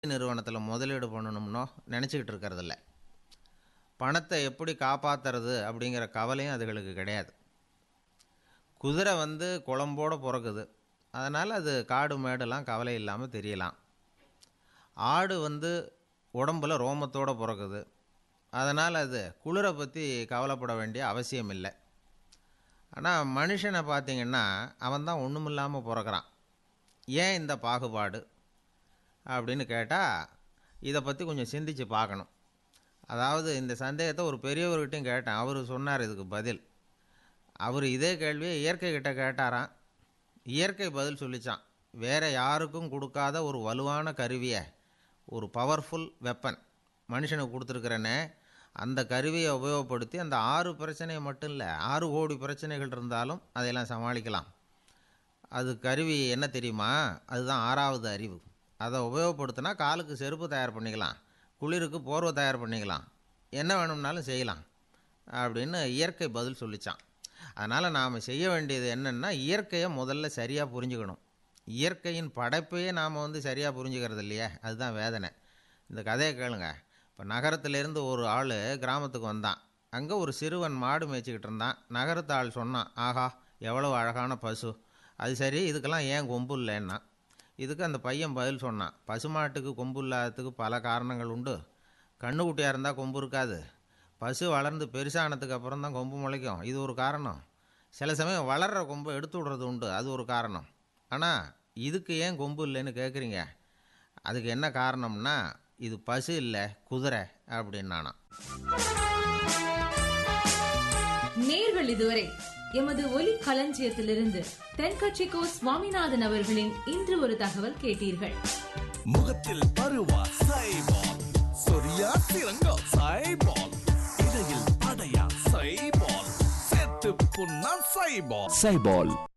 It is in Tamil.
நிறுவனத்தில் முதலீடு பண்ணணும்னோ நினச்சிக்கிட்டு இருக்கிறதில்ல பணத்தை எப்படி காப்பாற்றுறது அப்படிங்கிற கவலையும் அதுகளுக்கு கிடையாது குதிரை வந்து குழம்போடு பிறக்குது அதனால் அது காடு மேடெல்லாம் கவலை இல்லாமல் தெரியலாம் ஆடு வந்து உடம்புல ரோமத்தோடு பிறக்குது அதனால் அது குளிரை பற்றி கவலைப்பட வேண்டிய அவசியம் இல்லை ஆனால் மனுஷனை பார்த்திங்கன்னா அவன் தான் ஒன்றுமில்லாமல் பிறக்கிறான் ஏன் இந்த பாகுபாடு அப்படின்னு கேட்டால் இதை பற்றி கொஞ்சம் சிந்திச்சு பார்க்கணும் அதாவது இந்த சந்தேகத்தை ஒரு பெரியவர்கிட்டையும் கேட்டேன் அவர் சொன்னார் இதுக்கு பதில் அவர் இதே கேள்வியை இயற்கை கிட்ட கேட்டாராம் இயற்கை பதில் சொல்லிச்சான் வேறு யாருக்கும் கொடுக்காத ஒரு வலுவான கருவியை ஒரு பவர்ஃபுல் வெப்பன் மனுஷனுக்கு கொடுத்துருக்குறேனே அந்த கருவியை உபயோகப்படுத்தி அந்த ஆறு பிரச்சனையை மட்டும் இல்லை ஆறு கோடி பிரச்சனைகள் இருந்தாலும் அதையெல்லாம் சமாளிக்கலாம் அது கருவி என்ன தெரியுமா அதுதான் ஆறாவது அறிவு அதை உபயோகப்படுத்தினா காலுக்கு செருப்பு தயார் பண்ணிக்கலாம் குளிருக்கு போர்வை தயார் பண்ணிக்கலாம் என்ன வேணும்னாலும் செய்யலாம் அப்படின்னு இயற்கை பதில் சொல்லிச்சான் அதனால் நாம் செய்ய வேண்டியது என்னென்னா இயற்கையை முதல்ல சரியாக புரிஞ்சுக்கணும் இயற்கையின் படைப்பையே நாம் வந்து சரியாக புரிஞ்சுக்கிறது இல்லையா அதுதான் வேதனை இந்த கதையை கேளுங்க இப்போ நகரத்துலேருந்து ஒரு ஆள் கிராமத்துக்கு வந்தான் அங்கே ஒரு சிறுவன் மாடு மேய்ச்சிக்கிட்டு இருந்தான் நகரத்து ஆள் சொன்னான் ஆஹா எவ்வளோ அழகான பசு அது சரி இதுக்கெல்லாம் ஏன் கொம்பு இல்லைன்னா இதுக்கு அந்த பையன் பதில் சொன்னான் பசுமாட்டுக்கு கொம்பு இல்லாததுக்கு பல காரணங்கள் உண்டு கண்ணுக்குட்டியாக இருந்தால் கொம்பு இருக்காது பசு வளர்ந்து பெருசானதுக்கு அப்புறம் தான் கொம்பு முளைக்கும் இது ஒரு காரணம் சில சமயம் வளர்கிற கொம்பை எடுத்து விடுறது உண்டு அது ஒரு காரணம் ஆனால் இதுக்கு ஏன் கொம்பு இல்லைன்னு கேட்குறீங்க அதுக்கு என்ன காரணம்னா இது பசு இல்லை குதிரை அப்படின்னானா நேர்கள் இதுவரை எமது ஒலி களஞ்சியத்திலிருந்து தென்கட்சிக்கோ சுவாமிநாதன் அவர்களின் இன்று ஒரு தகவல் கேட்டீர்கள் முகத்தில் பருவா சைபால் சொரியா சிறங்கா சைபால் இடையில் படையா சைபால் செத்து புண்ணா சைபால் சைபால்